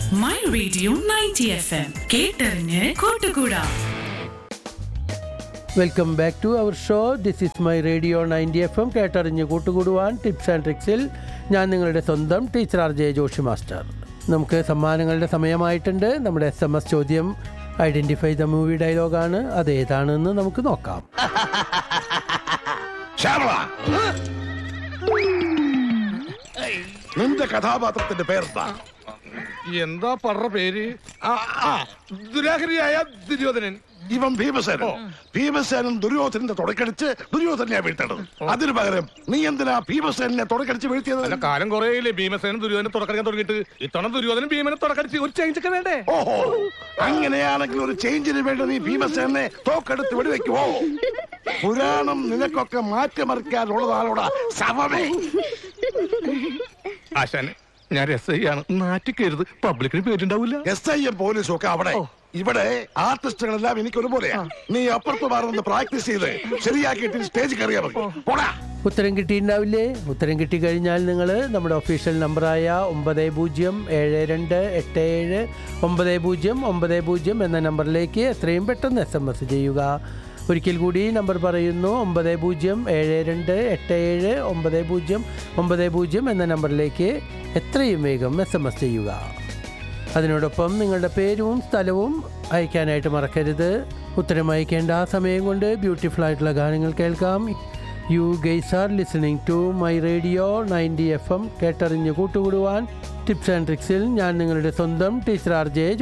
my radio ninety F M കേട്ടറിഞ്ഞ് കൂട്ടുകൂടാ welcome back to our show this is my radio ninety F M കേട്ടറിഞ്ഞ് കൂട്ടുകൂടുവാൻ tips and ട്രിക്സിൽ ഞാൻ നിങ്ങളുടെ സ്വന്തം teacher R J Joshi master നമുക്ക് സമ്മാനങ്ങളുടെ സമയമായിട്ടുണ്ട് നമ്മുടെ എസ് എം എസ് ചോദ്യം ഐഡൻറ്റിഫൈ ദ മൂവി ഡയലോഗാണ് അത് ഏതാണെന്ന് നമുക്ക് നോക്കാം ശ്യാമള നിന്റെ കഥാപാത്രത്തിന്റെ പേരെന്താ എന്താ പറ പേര് ആ, ആ, ദുരാഹരിയായ ദുര്യോധനൻ ഇവൻ ഭീമസേനൻ ഭീമസേനൻ ദുര്യോധനന്റെ തുടക്കടിച്ച് ദുര്യോധനെ വീഴ്ത്തേണ്ടത് അതിനു പകരം നീ എന്തിനാ ഭീമസേനെ തുടക്കടിച്ച് അല്ല വീഴ്ത്തിയത് കാലം കുറേയില്ലേ ഭീമസേനൻ ദുര്യോധനെ തുടക്കടിക്കാൻ തുടങ്ങിയിട്ട് ഇത്തവണ ദുര്യോധനൻ ഭീമനെ തുടക്കടിച്ച് ഒരു ചേഞ്ച് ഒക്കെ വേണ്ടേ ഓഹോ അങ്ങനെയാണെങ്കിൽ ഒരു ചേഞ്ചിന് വേണ്ടി നീ ഭീമസേനെ തോക്കെടുത്ത് വെടിവെക്കുവോ പുരാണം നിനക്കൊക്കെ മാറ്റിമറിക്കാനുള്ളതാണോടാ ശവമേ ആശാന് ഞാൻ രസയാണ് നാറ്റിക്കരുത് പബ്ലിക്കിന് പേരുണ്ടാവില്ല എസ് ഐ എം പോലീസും ഒക്കെ അവിടെ ഇവിടെ ആർട്ടിസ്റ്റുകളെല്ലാം എനിക്ക് ഒരുപോലെയാ നീ അപ്പുറത്ത് മാറുന്നത് പ്രാക്ടീസ് ചെയ്ത് ശരിയാക്കിയിട്ട് സ്റ്റേജ് കയറിയാ മതി പോടാ ഉത്തരം കിട്ടിയിട്ടുണ്ടാവില്ലേ ഉത്തരം കിട്ടിക്കഴിഞ്ഞാൽ നിങ്ങൾ നമ്മുടെ ഒഫീഷ്യൽ നമ്പറായ ഒമ്പത് പൂജ്യം ഏഴ് രണ്ട് എട്ട് ഏഴ് ഒമ്പത് പൂജ്യം ഒമ്പത് പൂജ്യം എന്ന നമ്പറിലേക്ക് എത്രയും പെട്ടെന്ന് എസ് എം എസ് ചെയ്യുക ഒരിക്കൽ കൂടി നമ്പർ പറയുന്നു ഒമ്പത് പൂജ്യം ഏഴ് രണ്ട് എട്ട് ഏഴ് ഒമ്പത് പൂജ്യം ഒമ്പത് പൂജ്യം എന്ന നമ്പറിലേക്ക് എത്രയും വേഗം എസ് എം എസ് ചെയ്യുക അതിനോടൊപ്പം നിങ്ങളുടെ പേരും സ്ഥലവും അയക്കാനായിട്ട് മറക്കരുത് ഉത്തരം അയക്കേണ്ട ആ സമയം കൊണ്ട് ബ്യൂട്ടിഫുൾ ആയിട്ടുള്ള ഗാനങ്ങൾ കേൾക്കാം you guys are listening to my radio ninety F M കേട്ടറിഞ്ഞ് കൂട്ടുകൂടുവാൻ ടിപ്സ് ആൻഡ് ട്രിക്സിൽ ഞാൻ നിങ്ങളുടെ സ്വന്തം ടീച്ചർ ആർ ജെ